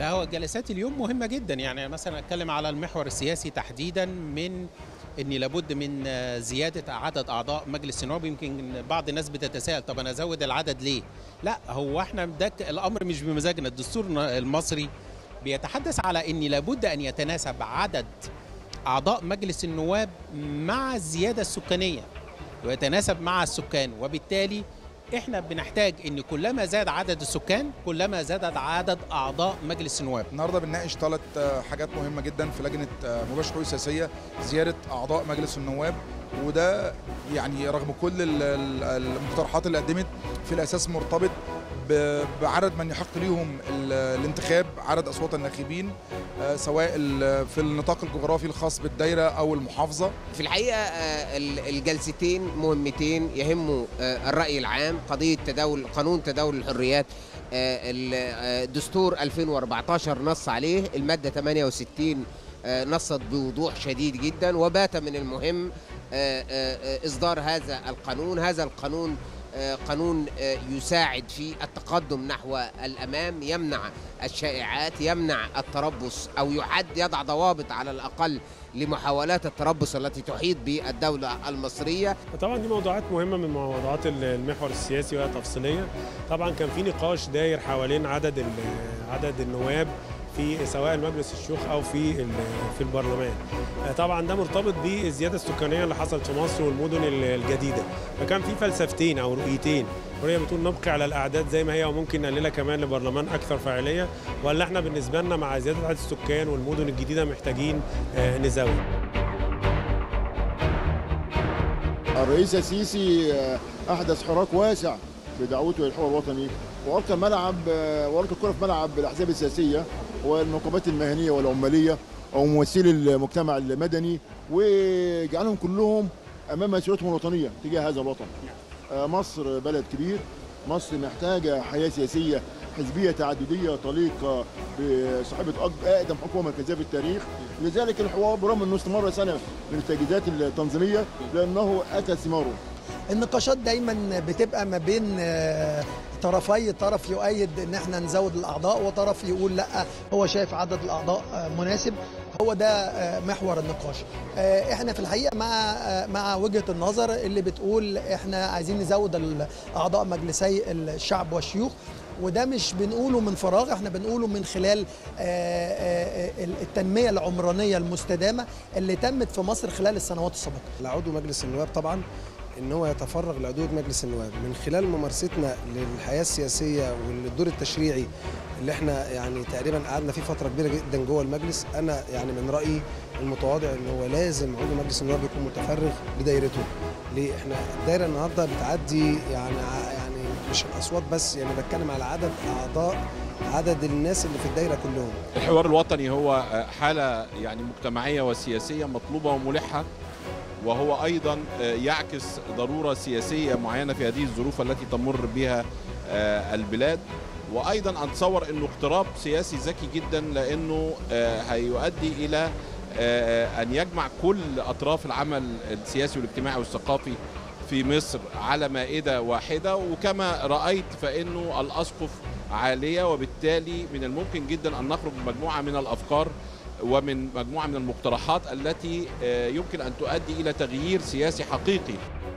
لا هو جلسات اليوم مهمة جدا يعني مثلا أتكلم على المحور السياسي تحديدا من ان لابد من زياده عدد اعضاء مجلس النواب يمكن بعض الناس بتتساءل طب انا ازود العدد ليه؟ لا هو احنا ده الامر مش بمزاجنا الدستور المصري بيتحدث على ان لابد ان يتناسب عدد اعضاء مجلس النواب مع الزياده السكانيه ويتناسب مع السكان وبالتالي احنا بنحتاج ان كلما زاد عدد السكان كلما زاد عدد اعضاء مجلس النواب النهارده بنناقش ثلاث حاجات مهمه جدا في لجنه مباشر الحقوق السياسيه زياده اعضاء مجلس النواب وده يعني رغم كل المقترحات اللي قدمت في الاساس مرتبط بعدد من يحق ليهم الانتخاب عدد اصوات الناخبين سواء في النطاق الجغرافي الخاص بالدايره او المحافظه في الحقيقه الجلستين مهمتين يهموا الراي العام قضيه تداول قانون تداول الحريات الدستور 2014 نص عليه الماده 68 نصت بوضوح شديد جدا وبات من المهم اصدار هذا القانون هذا القانون قانون يساعد في التقدم نحو الامام يمنع الشائعات يمنع التربص او يحد يضع ضوابط على الاقل لمحاولات التربص التي تحيط بالدوله المصريه طبعا دي موضوعات مهمه من موضوعات المحور السياسي وهي تفصيليه طبعا كان في نقاش داير حوالين عدد عدد النواب في سواء مجلس الشيوخ او في في البرلمان طبعا ده مرتبط بالزياده السكانيه اللي حصلت في مصر والمدن الجديده فكان في فلسفتين او رؤيتين رؤيه بتقول نبقي على الاعداد زي ما هي وممكن نقللها كمان لبرلمان اكثر فاعليه ولا احنا بالنسبه لنا مع زياده عدد السكان والمدن الجديده محتاجين نزود الرئيس السيسي احدث حراك واسع بدعوته للحوار الوطني والقى ملعب والقى الكره في ملعب الاحزاب السياسيه والنقابات المهنيه والعماليه او ممثلي المجتمع المدني وجعلهم كلهم امام مسؤوليتهم الوطنيه تجاه هذا الوطن. مصر بلد كبير، مصر محتاجه حياه سياسيه حزبيه تعدديه طليقه بصاحبه اقدم حكومه مركزيه في التاريخ، لذلك الحوار برغم انه استمر سنه من التجهيزات التنظيميه لانه اتى ثماره. النقاشات دايما بتبقى ما بين طرفي طرف يؤيد ان احنا نزود الاعضاء وطرف يقول لا هو شايف عدد الاعضاء مناسب هو ده محور النقاش احنا في الحقيقه مع مع وجهه النظر اللي بتقول احنا عايزين نزود اعضاء مجلسي الشعب والشيوخ وده مش بنقوله من فراغ احنا بنقوله من خلال التنميه العمرانيه المستدامه اللي تمت في مصر خلال السنوات السابقه العضو مجلس النواب طبعا ان هو يتفرغ لعضويه مجلس النواب من خلال ممارستنا للحياه السياسيه والدور التشريعي اللي احنا يعني تقريبا قعدنا فيه فتره كبيره جدا جوه المجلس انا يعني من رايي المتواضع ان هو لازم عضو مجلس النواب يكون متفرغ لدايرته ليه احنا الدايره النهارده بتعدي يعني يعني مش الاصوات بس يعني بتكلم على عدد اعضاء عدد الناس اللي في الدايره كلهم الحوار الوطني هو حاله يعني مجتمعيه وسياسيه مطلوبه وملحه وهو ايضا يعكس ضروره سياسيه معينه في هذه الظروف التي تمر بها البلاد وايضا اتصور انه اقتراب سياسي ذكي جدا لانه هيؤدي الى ان يجمع كل اطراف العمل السياسي والاجتماعي والثقافي في مصر على مائده واحده وكما رايت فانه الاسقف عاليه وبالتالي من الممكن جدا ان نخرج بمجموعه من الافكار ومن مجموعه من المقترحات التي يمكن ان تؤدي الى تغيير سياسي حقيقي